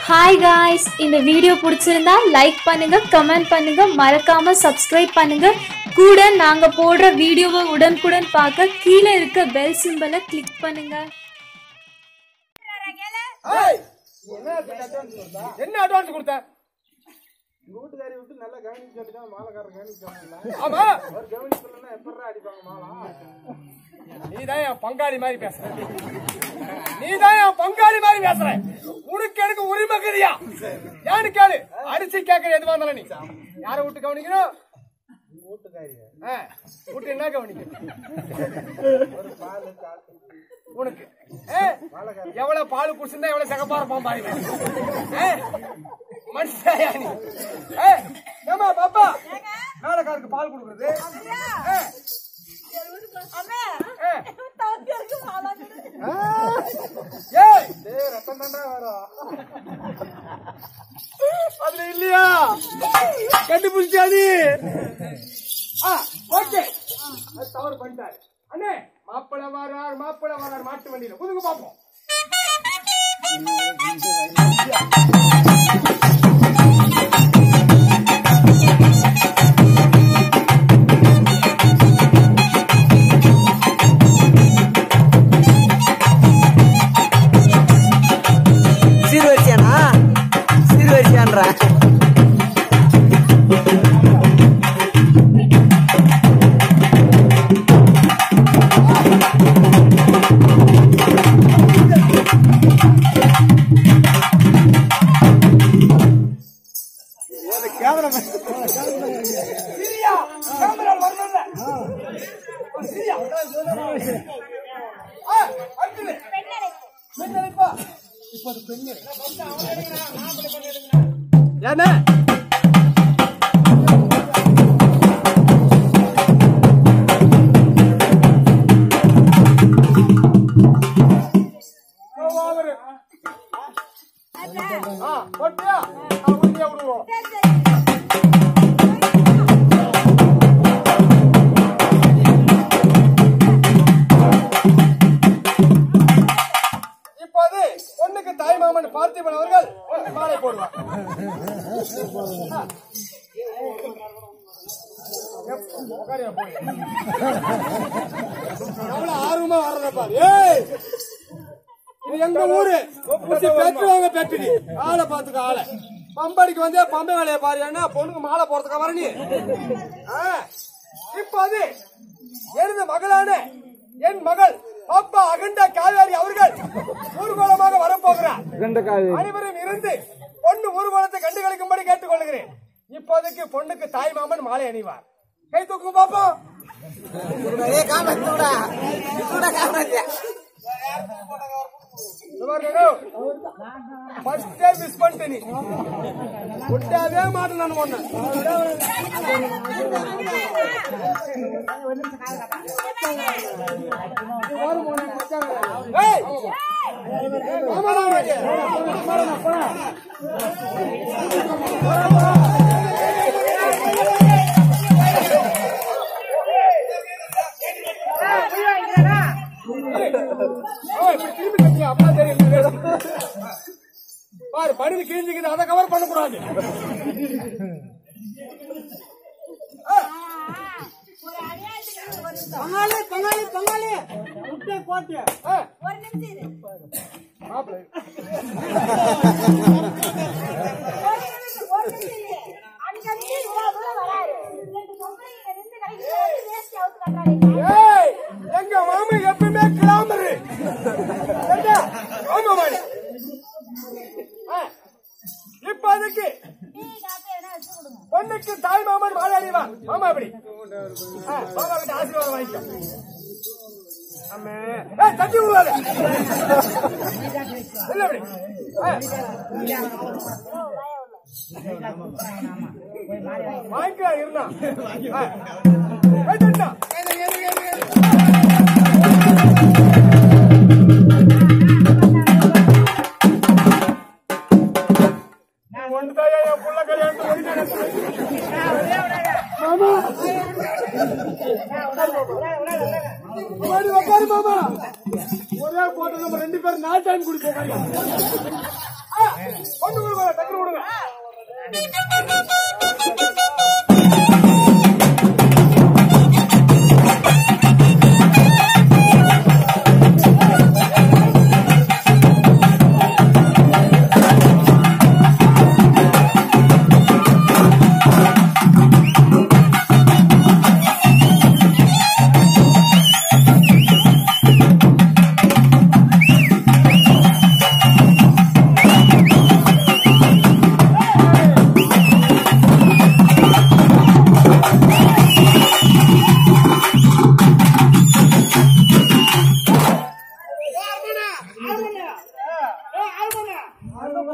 Hi guys இந்த video பிடிச்சிருந்தா like பண்ணுங்க கமெண்ட் பண்ணுங்க மறக்காம சப்ஸ்கிரைப் பண்ணுங்க கூட நாங்க போடுற வீடியோவை உடனுக்குடன் பார்க்க கீழே இருக்க பெல் சிம்பலை கிளிக் பண்ணுங்க ஏய், என்ன அட்வான்ஸ் கொடுத்த வீட்டுக்காரி விட்டு நல்லா கவனிச்சு சொல்லிதான் மாலைக்காரர் கவனிச்சாங்கல்ல ஆமா அவர் கவனிக்கலன்னா எப்படா அடிப்பாங்க மாலா நீதான் என் பங்காளி மாதிரி பேசுற நீதான் என் பங்காளி மாதிரி பேசுற உனக்கு எனக்கு உரிமை கிடையா ஏன்னு கேளு அரிசி கேட்கற எதுவா இருந்தாலும் நீ யார விட்டு கவனிக்கணும் வீட்டுக்காரி ஆ, விட்டு என்ன கவனிக்கணும் ஒரு பால் காத்து உனக்கு ஏ, எவ்வளவு பால் குடிச்சிருந்தா எவ்வளவு சகப்பா இருப்பான் பாருங்க ஏ, மனுஷயா நீ ஏ, ஏம்மா பாப்பா வேலைக்காரருக்கு பால் கொடுக்குறது ஏ, ஏ, ஏய், டேய் ரத்தம் தாண்டா வரும் அதுல இல்லையா கண்டுபிடிச்சா நீ ஆ, ஓகே அது தவறு பண்ணிட்டாரு அண்ணே மாப்பிள வரார் மாப்பிள வரார் மாட்டு வண்டியில புதுங்க பாப்போம் சீர்வரிசையானா சீர்வரிசையான்ற சிரியா கேமரா வரணும்ல சிரியா ஆ, அடுத்தது. பெண்ணழைப்பா. இப்போது பெண்ணு. என்ன அவரு. ஆ, போட்டியா? ஆ, உறுதியா விடுவோம். இப்போது பொண்ணுக்கு தாய்மாமன் பார்த்திபன் அவர்கள் மாலை போடுவார் உட்காரியா போய். எவ்வளவு ஆர்வமா வர்றத பாரு ஏய் இது எங்க ஊரு புசி பெற்றுவாங்க பெற்றுடி ஆளை பாத்துக்க ஆளை பம்படிக்கு வந்தே பம்பை வேலையை பாரு என்ன பொண்ணுக்கு மாலை போறதுக்கா வர நீ ஆ, இப்போது எனது மகளான என் மகள் பாப்பா அகண்ட காவேரி அவர்கள் ஊர்வலமாக வரப்போகிறார் அனைவரும் இருந்து பொண்ணு ஊர்வலத்தை கண்டுகளிக்கும்படி கேட்டுக்கொள்கிறேன் இப்போதைக்கு பொண்ணுக்கு தாய் மாமன் மாலை அணிவார் கை தூக்கும் பாப்போம் ஏ காமன் தூடா தூடா காமன் ஃபர்ஸ்டே மிஸ் பண்ணிட்டு நீ விட்டாவே மாட்டேன் நான் ஒண்ணு ஏய்! ஆமாடா உனக்கு. ஏய், இப்படி திரும்பி கட்டுங்க, அப்பதான் தெரியும். பாரு பணிவு கிழிஞ்சுக்குது அதை கவர் பண்ணக்கூடாது பங்காளி பங்காளி பங்காளி முட்டை கோட்டை ஆ, ஒரு நிமிஷம் இரு. மாப்பிள்ளை. ஒரு நிமிஷம், ஒரு நிமிஷம் இரு. அங்கங்க இவ்வளவு தூரம் வராரு. ரெண்டு பொம்பளைங்க நின்னு கடைக்கு போய் வேஷ்டி அவுத்து கட்டுறாங்க. ஏய், எங்க மாமி எப்பவுமே கிளாமரு என்ன? ஆமா மாமி. ஆ, இப்ப அதுக்கு டீ, காப்பி எதனா வச்சு கொடுங்க. பொண்ணுக்கு தாய் மாமன் மாலை அணிவா மாமா அப்படி ஆ, மாமா கிட்ட ஆசீர்வாதம் வாங்கிக்கோ அம்மே. ஏய், தட்டி விடாத இல்ல அப்படி ஆ. வாங்கிக்கலாம் இருந்தா ஆ. ஏய், தட்டா. ஒன்றுதாயா என் புள்ள கல்யாணத்துக்கு வந்துட்டேன். மாமா முன்னாடி உட்காரு மாமா ஒரே போட்டு நம்ம ரெண்டு பேரும் நாட்டான் குடிப்போம் ஒண்ணு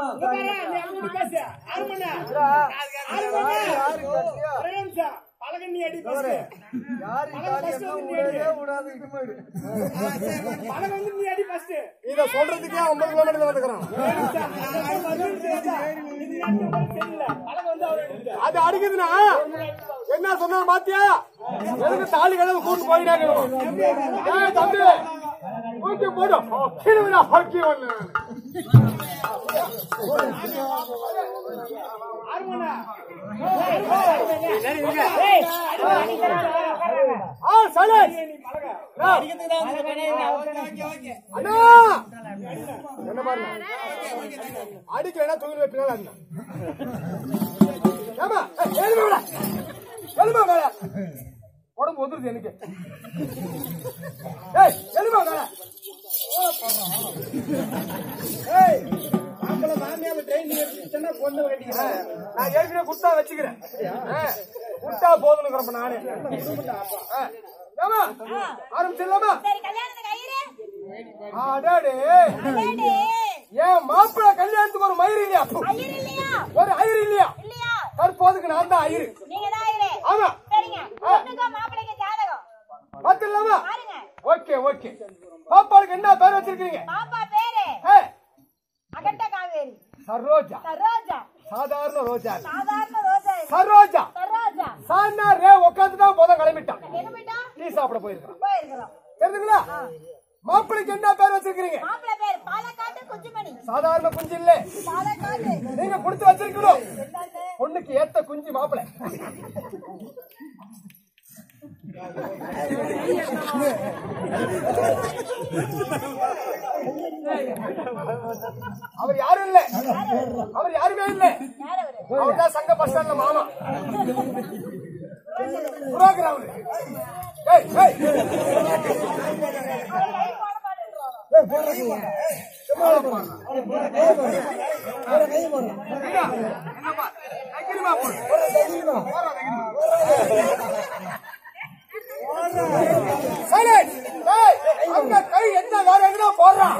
பழகண்ணி அடி first. பழகம் வந்து நீ அடி first. இத சொல்றதுக்கே ஐம்பது கிலோமீட்டர் வந்துக்கிறான் இது எனக்கு ஒண்ணும் தெரியல. பழகம் வந்து அவர் அடிக்கிறார். அது அடிக்குதுன்னா என்ன சொன்னா பாத்தியா எதுக்கு தாலி கதவு கூட்டு போயிட்டாங்க ஏய் தம்பி தூக்கி போடு கீழே விட ஹக்கி ஒண்ணு ஆ சரி அண்ணா என்ன பாருங்க அடிக்கலைன்னா தூக்கி வைப்பினால அண்ணா ஏமா எழுமா விட எழுமா மேல உடம்பு ஒதுருது எனக்கு ஏய் எழுமா மேல ஏய் மாப்பிள்ளை மாமியார் ட்ரெயின் எடுத்துச்சுன்னா பொண்ணு கட்டிக்கிறேன் நான் ஏற்கனவே குட்டா வச்சுக்கிறேன் ஆ, குட்டா போதுனுங்கிறப்ப நானு ஆ, ஏம்மா ஆரம்பிச்சிடலாமா சரி கல்யாணத்துக்கு ஐயரு அடாடே அடேடே. ஏன் மாப்பிள்ளை கல்யாணத்துக்கு ஒரு மயிர் இல்லையா ஐயர் இல்லையா ஒரு ஐயர் இல்லையா இல்லையா தற்போதுக்கு நான் தான் ஐயரு நீங்க தான் ஐயரு ஆமா சரிங்க பொண்ணுக்கும் மாப்பிள்ளைக்கு ஜாதகம் பாத்துடலாமா பாருங்க ஓகே ஓகே பாப்பாளுக்கு என்ன பேர் வச்சிருக்கீங்க பாப்பா பேரு ஏ, அகட்ட காவேரி சரோஜா சரோஜா சாதாரண ரோஜா இல்ல. சாதாரண ரோஜா இல்ல. சரோஜா சரோஜா சாந்தா ரே உட்காந்து தான் போதும் கிளம்பிட்டான் எங்க போயிட்டா டீ சாப்பிட போயிருக்கான் போயிருக்கிறோம் தெரிஞ்சுங்களா மாப்பிளைக்கு என்ன பேர் வச்சிருக்கீங்க மாப்பிள்ளை பேர் பாலக்காட்டு குஞ்சுமணி சாதாரண குஞ்சு இல்ல பாலக்காட்டு நீங்க கொடுத்து வச்சிருக்கணும் என்னது? பொண்ணுக்கு ஏத்த குஞ்சு மாப்பிளை அவர் யாரும் இல்ல அவர் யாருமே இல்ல யார் அவரு அவர் தான் சங்க பஸ் ஸ்டாண்ட்ல மாமா புரோக்கர் அவரு ஏய் ஏய் அவர் கை போட மாட்டேன்றாங்க என்னப்பா தைக்கிறமா போடு போடுறா, தைக்கிறமா. Silence! ஏய், அங்க கை என்ன வேற எங்கடா போடுறான்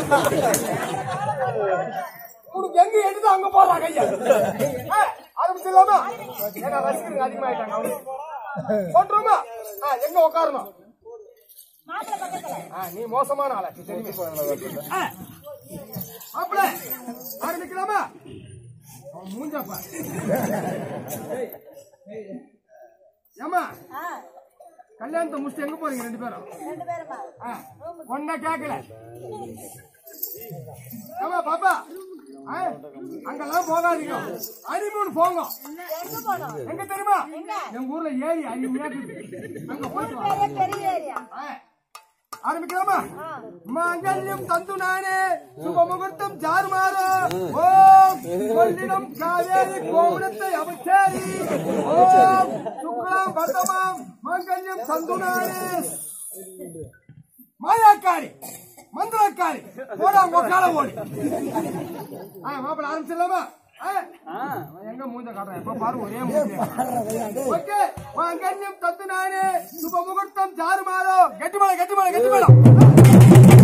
உனக்கு எங்க எடுத்து அங்க போடுறான் கைய ஏய், ஆரம்பிச்சிடலாமா ஏன்னா ரசிகர்கள் அதிகமாயிட்டாங்க அவரு போட்டுருமா ஆ, எங்க உட்காரணும் மாப்பிள்ளை பக்கத்துல ஆ, நீ மோசமான ஆளாச்சு தெரியுமே ஆ, மாப்பிள ஆரம்பிக்கலாமா அவன் மூஞ்சா பாரு ஏமா ஆ, கல்யாணத்தை முடிச்சுட்டு எங்க போறீங்க ரெண்டு பேரும் ரெண்டு பேருமா ஆ, ஒன்ன கேக்கல ஆமா பாப்பா ஆ, அங்கெல்லாம் போகாதீங்க அனிமூன் போங்க எங்க போனோம் எங்க தெரியுமா எங்க? எங்க ஊர்ல ஏரி அருமையா இருக்குது அங்க போயிட்டு வா பெரிய பெரிய ஏரியா ஆ, ஆரம்பிக்கலாமா மாங்கல்யம் தந்து நானே சுபமுகூர்த்தம் ஜாருமாறோ ஓம் கொள்ளிடம் காவேரி கோகுலத்தை அவச்சேரி ஓம் சுக்லாம் பர்தமாம் மாங்கல்யம் தந்து நானே மாயாக்காரி மந்திரக்காரி போடா உங்க கால ஓடி ஆ மாப்பிள்ள ஆரம்பிச்சிடலாமா ஆ? எங்க மூஞ்ச காட்டுறேன் எப்ப பாரு ஒரே மூஞ்ச ஓகே மாங்கல்யம் தந்து நானே சுபமுகூர்த்தம் ஜாருமாறோ கெட்டி மேளம் கெட்டி மேளம் கெட்டி மேளம்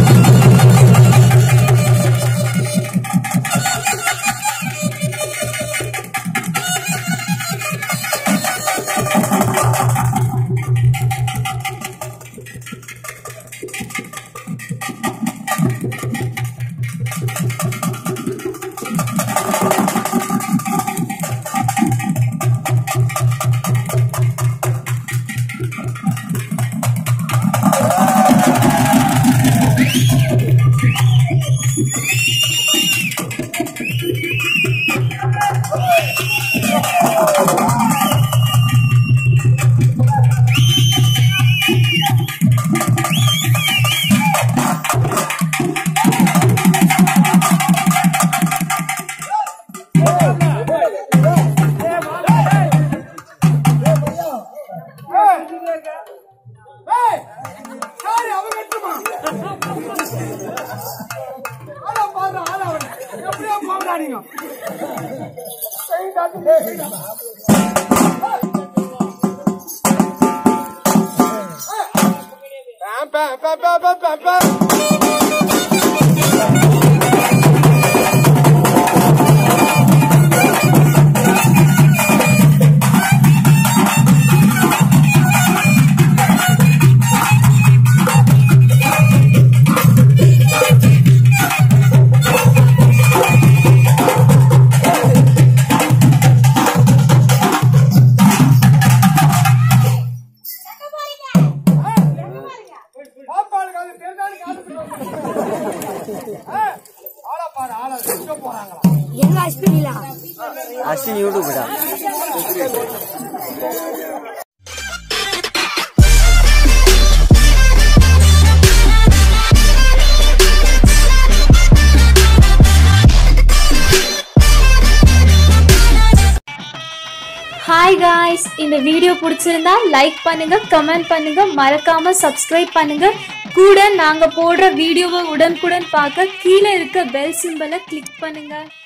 ஏய்! ஏய்! சாரி, அவன் கட்டுமா? ஆளா பாரு, ஆளா அவனை. எப்படியோ போங்கடா நீங்க. செய்யுடா, செய்யுடா. ஏய்! பே, பே, பே, பே, பே, பே. ஃபர்ஸ்ட் நீ யூடியூப் விடா ஹாய் காய்ஸ் இந்த வீடியோ பிடிச்சிருந்தா லைக் பண்ணுங்க கமெண்ட் பண்ணுங்க மறக்காம சப்ஸ்கிரைப் பண்ணுங்க கூட நாங்க போடுற வீடியோவை உடனுக்குடன் பார்க்க கீழே இருக்க பெல் சிம்பலை கிளிக் பண்ணுங்க